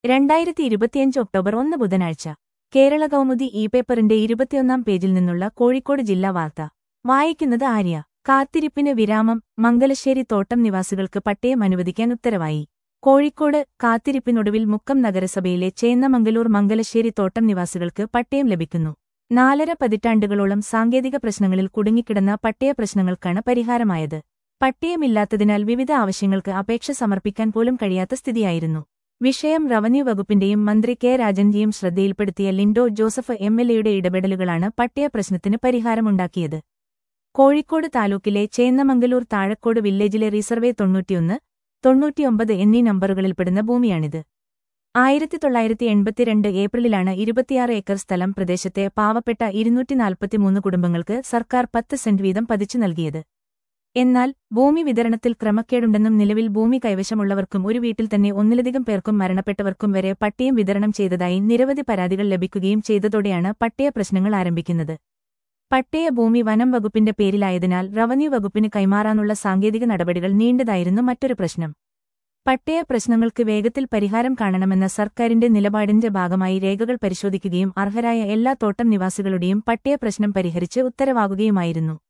രണ്ടായിരത്തി ഇരുപത്തിയഞ്ച് ഒക്ടോബർ ഒന്ന് ബുധനാഴ്ച കേരള കൗമുദി ഇ പേപ്പറിന്റെ ഇരുപത്തിയൊന്നാം പേജിൽ നിന്നുള്ള കോഴിക്കോട് ജില്ലാ വാർത്ത വായിക്കുന്നത് ആര്യ കാത്തിരിപ്പിന് വിരാമം മംഗലശ്ശേരി തോട്ടം നിവാസികൾക്ക് പട്ടയം അനുവദിക്കാൻ ഉത്തരവായി കോഴിക്കോട് കാത്തിരിപ്പിനൊടുവിൽ മുക്കം നഗരസഭയിലെ ചേന്നമംഗലൂർ മംഗലശ്ശേരി തോട്ടം നിവാസികൾക്ക് പട്ടയം ലഭിക്കുന്നു നാലര പതിറ്റാണ്ടുകളോളം സാങ്കേതിക പ്രശ്നങ്ങളിൽ കുടുങ്ങിക്കിടന്ന പട്ടയ പ്രശ്നങ്ങൾക്കാണ് പരിഹാരമായത് പട്ടയമില്ലാത്തതിനാൽ വിവിധ ആവശ്യങ്ങൾക്ക് അപേക്ഷ സമർപ്പിക്കാൻ പോലും കഴിയാത്ത സ്ഥിതിയായിരുന്നു വിഷയം റവന്യൂ വകുപ്പിന്റെയും മന്ത്രി കെ രാജന്റെയും ശ്രദ്ധയിൽപ്പെടുത്തിയ ലിൻഡോ ജോസഫ് എം എൽ എയുടെ ഇടപെടലുകളാണ് പട്ടയ പ്രശ്നത്തിന് പരിഹാരമുണ്ടാക്കിയത് കോഴിക്കോട് താലൂക്കിലെ ചേന്നമംഗലൂർ താഴക്കോട് വില്ലേജിലെ റിസർവേ തൊണ്ണൂറ്റിയൊന്ന് തൊണ്ണൂറ്റിയൊമ്പത് എന്നീ നമ്പറുകളിൽപ്പെടുന്ന ഭൂമിയാണിത് ആയിരത്തി തൊള്ളായിരത്തി എൺപത്തിരണ്ട് ഏപ്രിലിലാണ് ഇരുപത്തിയാറ് ഏക്കർ സ്ഥലം പ്രദേശത്തെ പാവപ്പെട്ട ഇരുന്നൂറ്റി നാൽപ്പത്തിമൂന്ന് കുടുംബങ്ങൾക്ക് സർക്കാർ പത്ത് സെന്റ് വീതം പതിച്ചു നൽകിയത് എന്നാൽ ഭൂമി വിതരണത്തിൽ ക്രമക്കേടുണ്ടെന്നും നിലവിൽ ഭൂമി കൈവശമുള്ളവർക്കും ഒരു വീട്ടിൽ തന്നെ ഒന്നിലധികം പേർക്കും മരണപ്പെട്ടവർക്കും വരെ പട്ടയം വിതരണം ചെയ്തതായി നിരവധി പരാതികൾ ലഭിക്കുകയും ചെയ്തതോടെയാണ് പട്ടയ പ്രശ്നങ്ങൾ ആരംഭിക്കുന്നത് പട്ടയ ഭൂമി വനം വകുപ്പിന്റെ പേരിലായതിനാൽ റവന്യൂ വകുപ്പിന് കൈമാറാനുള്ള സാങ്കേതിക നടപടികൾ നീണ്ടതായിരുന്നു മറ്റൊരു പ്രശ്നം പട്ടയ പ്രശ്നങ്ങൾക്ക് വേഗത്തിൽ പരിഹാരം കാണണമെന്ന സർക്കാരിന്റെ നിലപാടിന്റെ ഭാഗമായി രേഖകൾ പരിശോധിക്കുകയും അർഹരായ എല്ലാ തോട്ടം നിവാസികളുടെയും പട്ടയ പ്രശ്നം പരിഹരിച്ച് ഉത്തരവാകുകയുമായിരുന്നു